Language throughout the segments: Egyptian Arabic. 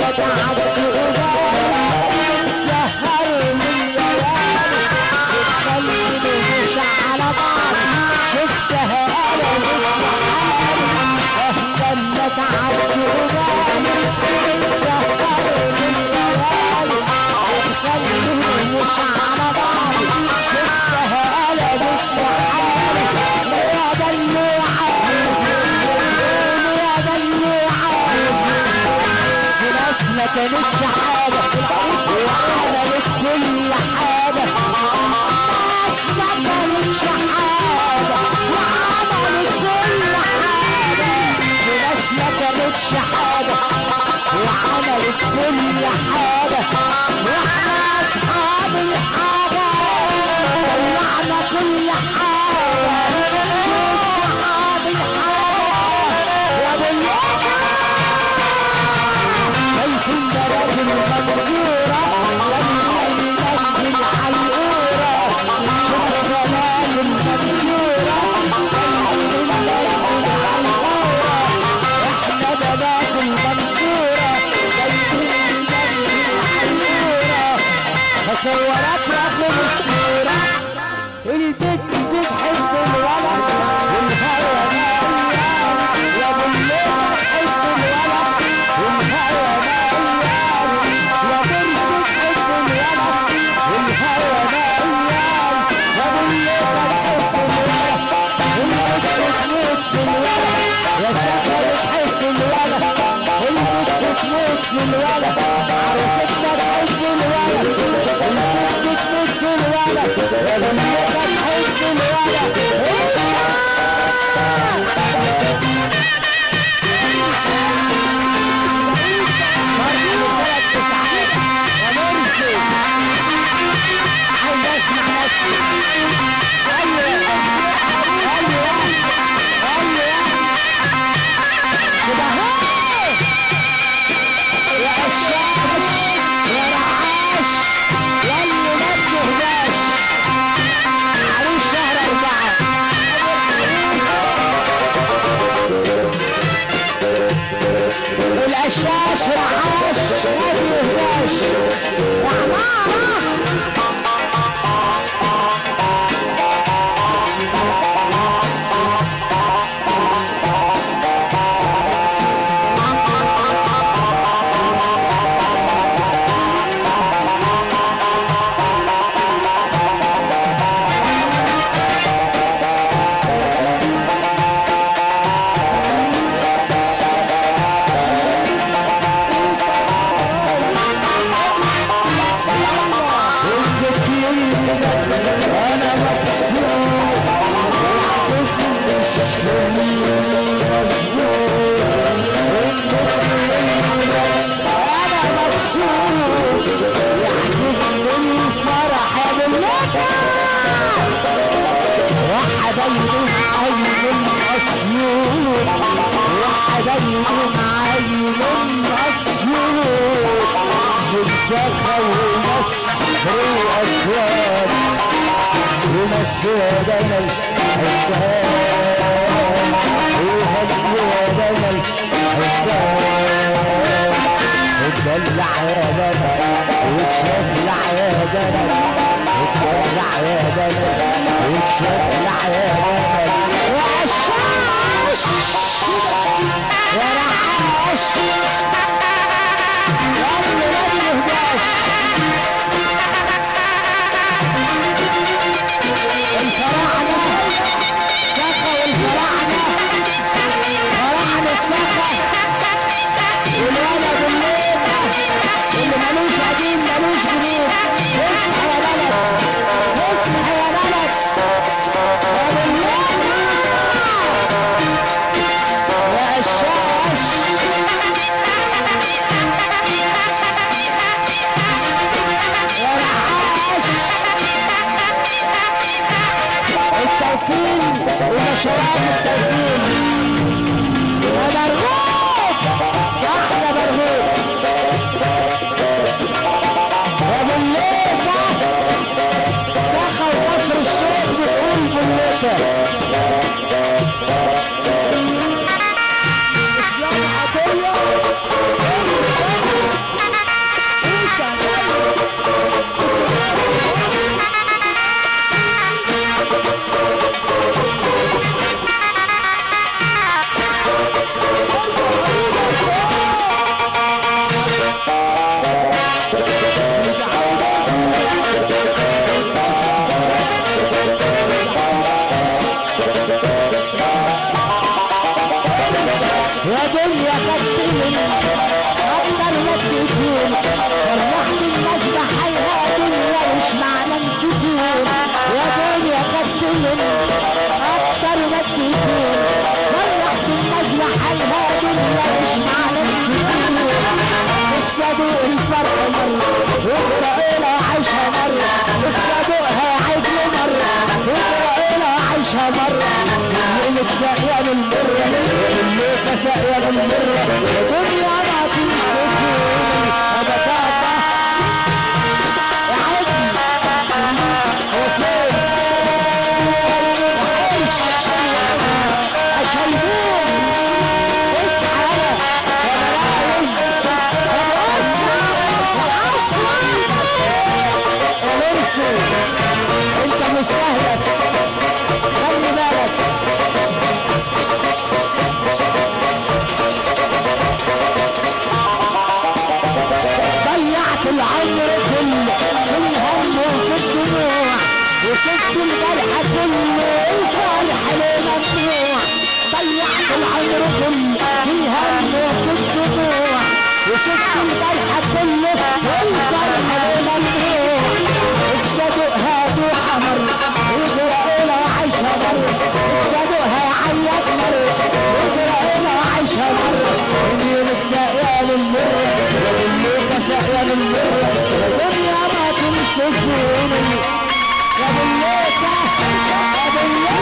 تعبت وجالي سهرني الليالي بتخليني مش على بعض شفتها انا مش حالي اهلا تعبت وجالي سهرني الليالي بتخليني مش على بعض شفتها انا مش حالي يا دلوعه يا دلوعه في ناس ما كانتش حاجة وعملت كل حاجة ناس ما كانتش حاجة وعملت كل حاجة في ناس ما كانتش حاجة وعملت كل حاجة واحنا اصحاب الحاجة طلعنا كل حاجة شوف صحاب الحاجة يا ابو شايفين دراج المنصورة لما ينزل عالقورة شوف دراج المنصورة لما ينزل عالقورة احنا دراج المنصورة جايبين ننزل عالقورة مصورات رقم الصورة البت بتحب الولد والهوى مليان يا ابو الليل تحب الولد والهوى مليان يا برس تحب الولد والهوى مليان يا ابو الليل تحب الولد البت تموت في الولد يا سفر تحب الولد البت تموت في الولد عروستنا تحب الولد البت تموت في الولد يا ابو الليل تحب الولد مرحبا ثلاث تسعات يا مرسي عايز اسمع نفسي ايوه ايوه ايوه كده هو يا قشاش يا رعاش يا اللي ما بتهداش عليه شهر اربعه القشاش رعاش ما بيهداش يا عمارة انا مكسور انا مكسور يعجبني الفرح يا بالله وحبايبي عين اسيوط وحبايبي عين اسيوط بنسخة ونسر واسواد وناس ودنا الحكاية وهدي ودنا الحكاية اتدلع يا بنا وتشفلع يا بنا اتدلع يا بنا وتشفلع يا بنا وعشاش يا رعاش يا اللي ما بيهداش الفراعنة سخا والفراعنة فراعنة سخا والولد الليل اللي ملوش قديم ملوش جديد اصحى يا بلد اصحى يا بلد يا بالله يا الشاش يا رعاش التوكيل ونشرات التوكيل يا مرغوب يا احلى مرغوب يا بليته سخا وكفر الشيخ بتقول بليته اسلام عطيه المرة الدنيا ما تنسفني أبدا يا عزمي هو فين؟ وحش أشيبون اصحى يا عايز الارسل انت مستهلك خلي بالك ضيعت العمر كله في الهم وفي الدموع وسبت الجرح كله الفرح لممنوع ضيعت العمر كله في الهم وفي الدموع وسبت الجرح كله الفرح لممنوع الصدقها دوحة مرة وجرأنا وعيشها مرة الصدقها عيط مرة وجرأنا وعيشها مرة يمينك ساقية للمرة وبالليل ساقية للمرة الدنيا ما تنسفوني يا بالليل يا بالليل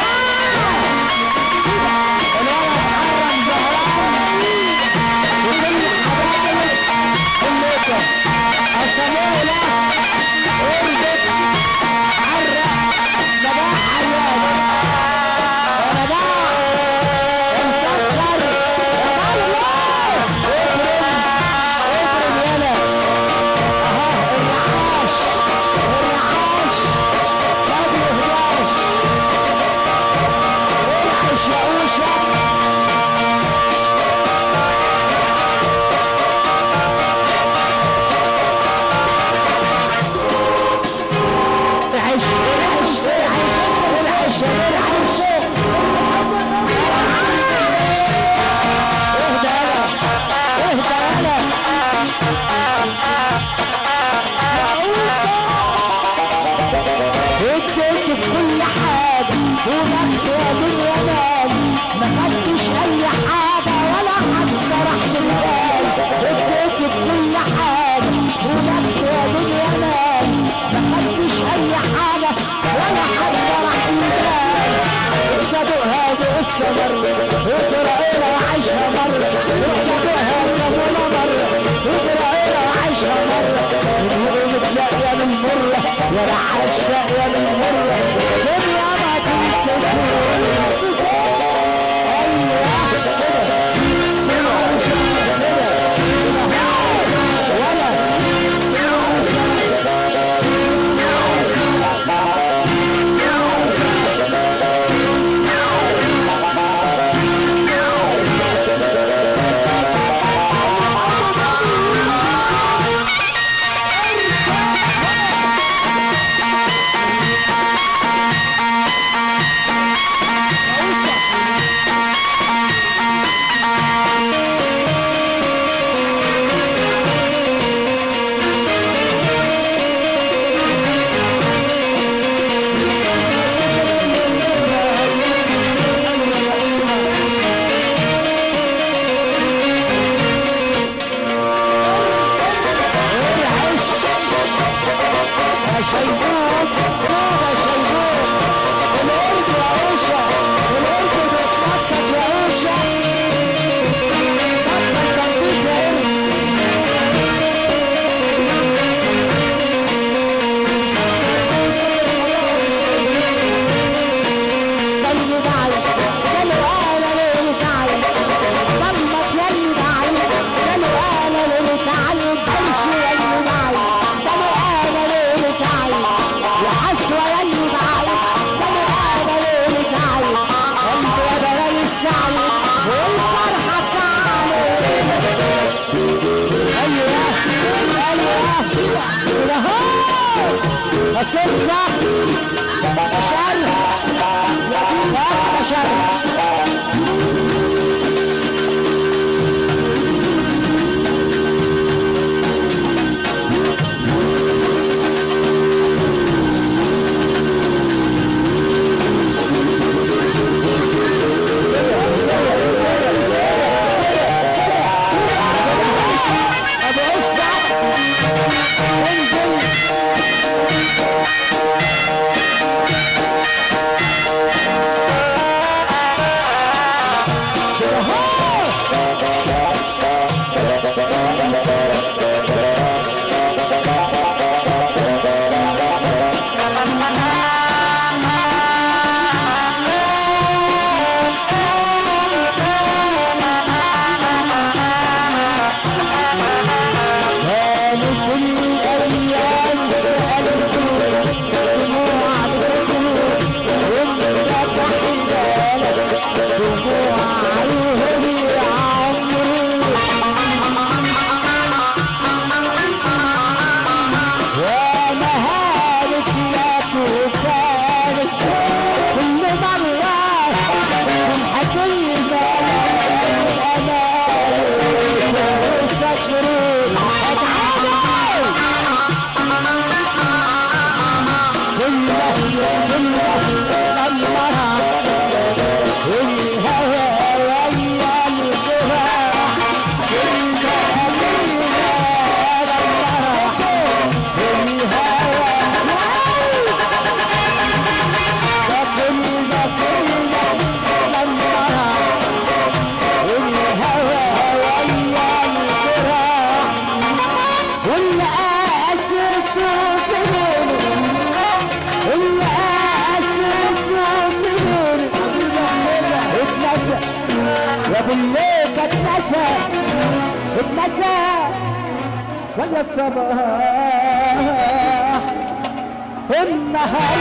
الولد حرم زهران وكل حبايبك كلكم الصمولة اردت عرق صباح عيال ونباح مسكر يا الله اضرب اضرب يلا اهو الرعاش الرعاش ما بيهداش ارعش يا اوشا ارعش ارعش ارعش ارعش ارعش اهدى يلا اهدى يلا اديت بكل حاجة ونفس يا دنيا مالي ما خدتش اي حاجة ولا حتى راحة البال اديت بكل حاجة ونفس يا دنيا مالي ما خدتش اي حاجة ولا حتى راحة البال صدقها بقصة مرة وقرأنا وعيشها مرة صدقها صبونا مرة وقرأنا وعيشها مرة الهروب تلاقيها من مرة يا رعاش ساقية من مرة الدنيا ما تنسفوني ايوه كده ولا ارعش يا شيبوب بابا شيبوب القرد يا عوشة القرد بيتنطط يا عوشة نطط تنطيط يا قرد ضل بعيد قالوا انا ليلة عيد ضلمت يلي بعيد قالوا انا ليلة عيد امشي يلي بعيد قالوا انا ليلة عيد يا حسرة يلي بعيد قالوا انا ليلة عيد قلبي يا بلاي السعيد والفرحة بتاعنا ايوه ايوه كده اهو وصلنا بشر يا بشر ابو عزة انزل المساء ويا الصباح النهار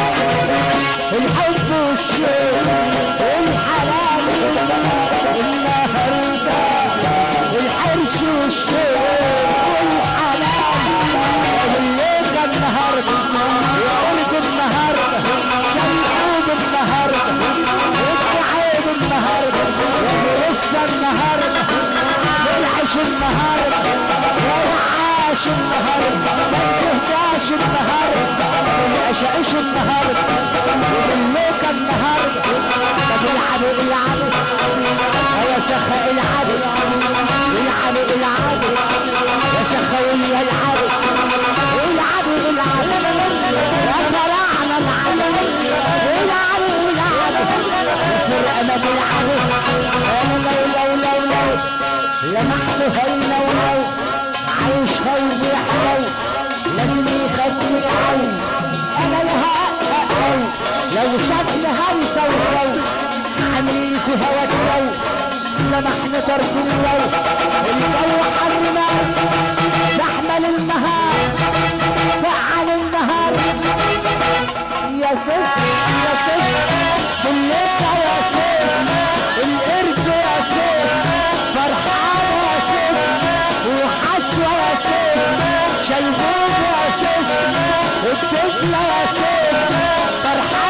الحب والشوق والحلال النهارده الحرش والشوق والحلال الليل النهارده وقلت النهارده شمعود النهارده والتعيد النهارده ولسه النهارده والعيش النهارده والعاش النهارده ما تهداش النهارده والعشاش النهارده وبالليل النهارده طب العب العب يا سخاء العب العب العب يا سخاوية العب العب العب يا فراعنة العب العب العب الفرقة ما تلعب لو لو لو لو لمحت هينا ولو عايش خوف يحلو لازم يخاف العون انا لها أقل لو شافني هيصوصو عامل في هوا تسو لمحنا طرف الجو الجو حرنا زحمة للنهار ساعة للنهار يا سيف يا سيف بالليل يا سيف القرد يا سيف فرحان يا سيف وحشوة يا سيف شيبوب يا سيف الطفلة يا سيف فرحان